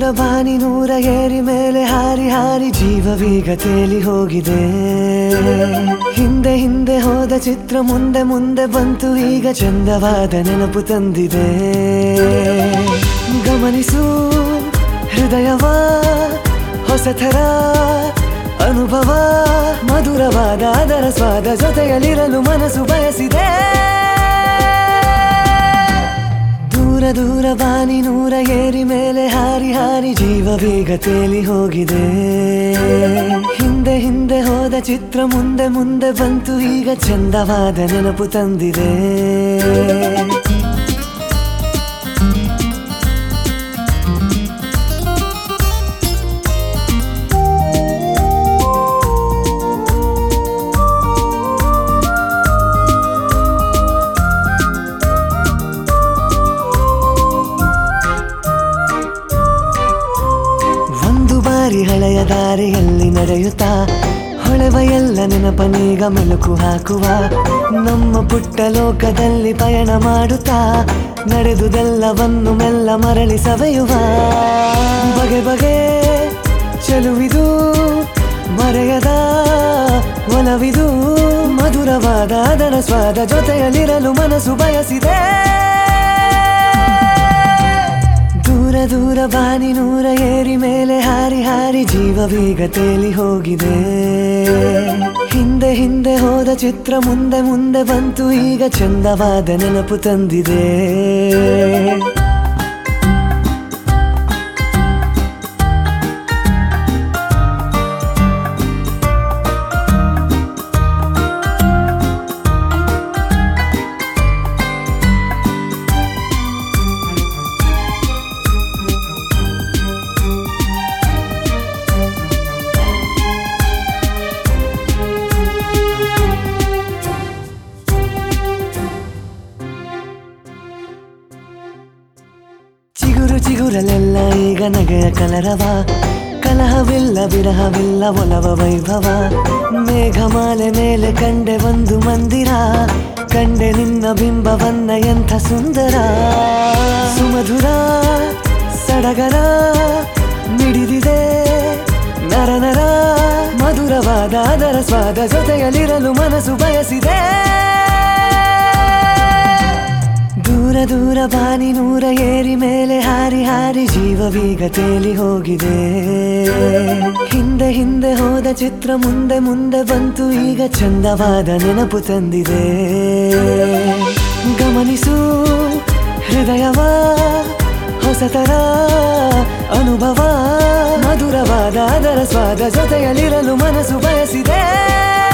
ಬಾನಿ ನೂರ ಏರಿ ಮೇಲೆ ಹಾರಿ ಹಾರಿ ಜೀವವೀಗ ತೇಲಿ ಹೋಗಿದೆ ಹಿಂದೆ ಹಿಂದೆ ಹೋದ ಚಿತ್ರ ಮುಂದೆ ಮುಂದೆ ಬಂತು ಈಗ ಚಂದವಾದ ನೆನಪು ತಂದಿದೆ ಗಮನಿಸು ಹೃದಯವ ಹೊಸಥರ ಅನುಭವ ಮಧುರವಾದ ಅದರ ಸ್ವಾದ ಜೊತೆಯಲ್ಲಿರಲು ಮನಸ್ಸು ಬಯಸಿದೆ ದೂರ ದೂರ ಬಾನಿ ನೂರ ಏರಿ ಮೇಲೆ ಹಾರಿ ಹಾರಿ ಜೀವವೀಗ ತೇಲಿ ಹೋಗಿದೆ ಹಿಂದೆ ಹಿಂದೆ ಹೋದ ಚಿತ್ರ ಮುಂದೆ ಮುಂದೆ ಬಂತು ಈಗ ಚಂದವಾದ ನೆನಪು ತಂದಿದೆ ಒಂದು ಬಾರಿ ಹಳೆಯ ದಾರಿಯಲ್ಲಿ ನಡೆಯುತ್ತಾ ಹೊಳೆವ ಎಲ್ಲ ನೆನಪನೀಗ ಮೆಲುಕು ಹಾಕುವ ನಮ್ಮ ಪುಟ್ಟ ಲೋಕದಲ್ಲಿ ಪಯಣ ಮಾಡುತ್ತಾ ನಡೆದುದೆಲ್ಲವನ್ನು ಮೆಲ್ಲ ಮರಳಿ ಸವೆಯುವ ಬಗೆ ಬಗೆ ಚೆಲುವಿದು ಮರೆಯದ ಒಲವಿದು ಮಧುರವಾದ ಅದರ ಸ್ವಾದ ಜೊತೆಯಲ್ಲಿರಲು ಮನಸ್ಸು ಬಯಸಿದೆ ದೂರ ದೂರ ಬಾನಿ ನೂರ ಏರಿ ಮೇಲೆ ಹಾರಿ ಹಾರಿ ಜೀವವೀಗ ತೇಲಿ ಹೋಗಿದೆ ಹಿಂದೆ ಹಿಂದೆ ಹೋದ ಚಿತ್ರ ಮುಂದೆ ಮುಂದೆ ಬಂತು ಈಗ ಚಂದವಾದ ನೆನಪು ತಂದಿದೆ ಚಿಗುರು ಚಿಗುರಲೆಲ್ಲ ಈಗ ನಗೆಯ ಕಲರವ ಕಲಹವಿಲ್ಲ ವಿರಹವಿಲ್ಲ ಒಲವ ವೈಭವ ಮೇಘಮಾಲೆ ಮೇಲೆ ಕಂಡೆ ಒಂದು ಮಂದಿರ ಕಂಡೆ ನಿನ್ನ ಬಿಂಬವನ್ನ ಎಂಥ ಸುಂದರ ಸುಮಧುರ ಸಡಗರ ಮಿಡಿದಿದೆ ನರ ನರ ಮಧುರವಾದ ಅದರ ಸ್ವಾದ ಜೊತೆಯಲ್ಲಿರಲು ಮನಸ್ಸು ಬಯಸಿದೆ ದೂರ ದೂರ ಬಾನಿ ನೂರ ಏರಿ ಮೇಲೆ ಹಾರಿ ಹಾರಿ ಜೀವವೀಗ ತೇಲಿ ಹೋಗಿದೆ ಹಿಂದೆ ಹಿಂದೆ ಹೋದ ಚಿತ್ರ ಮುಂದೆ ಮುಂದೆ ಬಂತು ಈಗ ಚಂದವಾದ ನೆನಪು ತಂದಿದೆ ಗಮನಿಸು ಹೃದಯವ ಹೊಸತರ ಅನುಭವ ಮಧುರವಾದ ಅದರ ಸ್ವಾದ ಜೊತೆಯಲ್ಲಿರಲು ಮನಸ್ಸು ಬಯಸಿದೆ